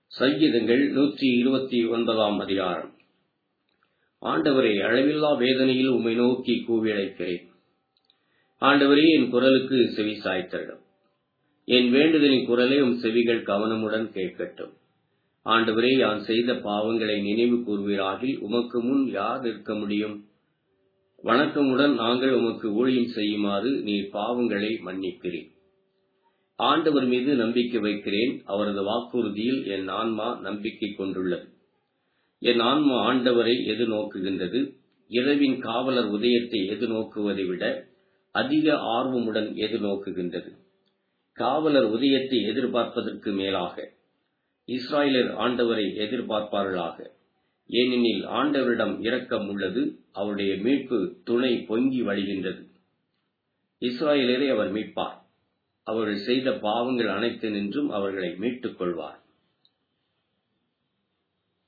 சங்கீதங்கள் நூற்றி இருபத்தி ஒன்பதாம் அதிகாரம் ஆண்டவரே அளவில்லா வேதனையில் உம்மை நோக்கி கூவி அழைக்கிறேன் ஆண்டவரே என் குரலுக்கு செவி சாய்த்தருளும் என் வேண்டுதலின் குரலை உம் செவிகள் கவனமுடன் கேட்கட்டும் ஆண்டவரே யான் செய்த பாவங்களை நினைவு கூர்வீராகில் உமக்கு முன் யார் நிற்க முடியும் வணக்கமுடன் நாங்கள் உமக்கு ஊழியம் செய்யுமாறு நீர் பாவங்களை மன்னிக்கிறேன் ஆண்டவர் மீது நம்பிக்கை வைக்கிறேன் அவரது வாக்குறுதியில் என் ஆன்மா நம்பிக்கை கொண்டுள்ளது என் ஆன்மா ஆண்டவரை எதிர்நோக்குகின்றது இரவின் காவலர் உதயத்தை எதிர்நோக்குவதை விட அதிக ஆர்வமுடன் எதிர்நோக்குகின்றது காவலர் உதயத்தை எதிர்பார்ப்பதற்கு மேலாக இஸ்ராயலர் ஆண்டவரை எதிர்பார்ப்பார்களாக ஏனெனில் ஆண்டவரிடம் இரக்கம் உள்ளது அவருடைய மீட்பு துணை பொங்கி வழிகின்றது இஸ்ராயலரை அவர் மீட்பார் அவர்கள் செய்த பாவங்கள் அனைத்து நின்றும் அவர்களை மீட்டுக் கொள்வார்